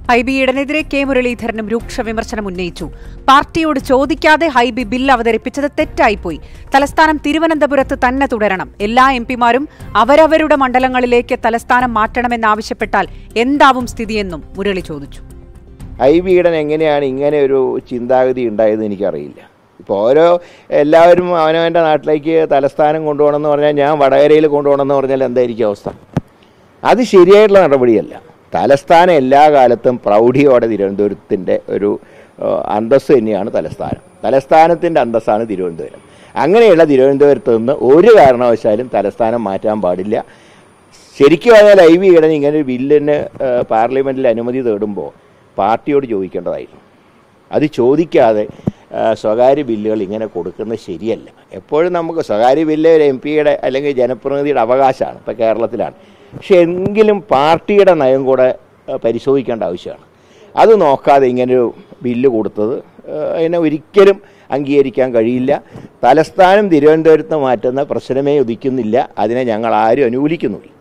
Hibi ഈഡനെതിരെ K മുരളീധരനും രൂക്ഷ വിമർശനം ഉന്നയിച്ചു പാർട്ടിയോട് ചോദിക്കാതെ ഹൈബി ബിൽ അവതരിപ്പിച്ചത് തെറ്റായിപ്പോയി തലസ്ഥാനം തിരുവനന്തപുരത്ത് തന്നെ തുടരണം എല്ലാ എം പിമാരും അവരവരുടെ മണ്ഡലങ്ങളിലേക്ക് തലസ്ഥാനം മാറ്റണമെന്നാവശ്യപ്പെട്ടാൽ എന്താവും സ്ഥിതിയെന്നും മുരളി ചോദിച്ചു ഐ വീടൻ എങ്ങനെയാണ് ഇങ്ങനെ ഒരു ചിന്താഗതി ഉണ്ടായതെന്ന് എനിക്കറിയില്ല ഇപ്പോൾ ഓരോ എല്ലാവരും അവനവൻ്റെ നാട്ടിലേക്ക് തലസ്ഥാനം കൊണ്ടുപോകണമെന്ന് പറഞ്ഞാൽ ഞാൻ വടകരയിൽ കൊണ്ടുപോകണമെന്ന് പറഞ്ഞാൽ എന്തായിരിക്കും അവസ്ഥ അത് ശരിയായിട്ടുള്ള നടപടിയല്ല തലസ്ഥാനം എല്ലാ കാലത്തും പ്രൗഢിയോടെ തിരുവനന്തപുരത്തിൻ്റെ ഒരു ഏഹ്, അന്തസ്സ് തന്നെയാണ് തലസ്ഥാനം തലസ്ഥാനത്തിൻ്റെ അന്തസ്സാണ് തിരുവനന്തപുരം അങ്ങനെയുള്ള തിരുവനന്തപുരത്ത് നിന്ന് ഒരു കാരണവശാലും തലസ്ഥാനം മാറ്റാൻ പാടില്ല ശരിക്കും പറഞ്ഞാൽ ഐ വി ഈടൻ ഇങ്ങനെ ഒരു ബില്ലിന് ഏഹ്, പാർലമെൻറ്റിൽ അനുമതി തേടുമ്പോൾ പാർട്ടിയോട് ചോദിക്കേണ്ടതായിരുന്നു അത് ചോദിക്കാതെ ആ, സ്വകാര്യ ബില്ലുകൾ ഇങ്ങനെ കൊടുക്കുന്നത് ശരിയല്ല എപ്പോഴും നമുക്ക് സ്വകാര്യ ബില്ല് ഒരു എം പിയുടെ അല്ലെങ്കിൽ ജനപ്രതിനിധിയുടെ അവകാശമാണ് ഇപ്പോൾ കേരളത്തിലാണ് പക്ഷെ എങ്കിലും പാർട്ടിയുടെ നയം കൂടെ ആ, പരിശോധിക്കേണ്ട ആവശ്യമാണ് അത് നോക്കാതെ ഇങ്ങനൊരു ബില്ല് കൊടുത്തത് ആ, അതിനെ ഒരിക്കലും അംഗീകരിക്കാൻ കഴിയില്ല തലസ്ഥാനം തിരുവനന്തപുരത്ത് മാറ്റുന്ന പ്രശ്നമേ ഉദിക്കുന്നില്ല അതിനെ ഞങ്ങൾ ആരും അനുകൂലിക്കുന്നില്ല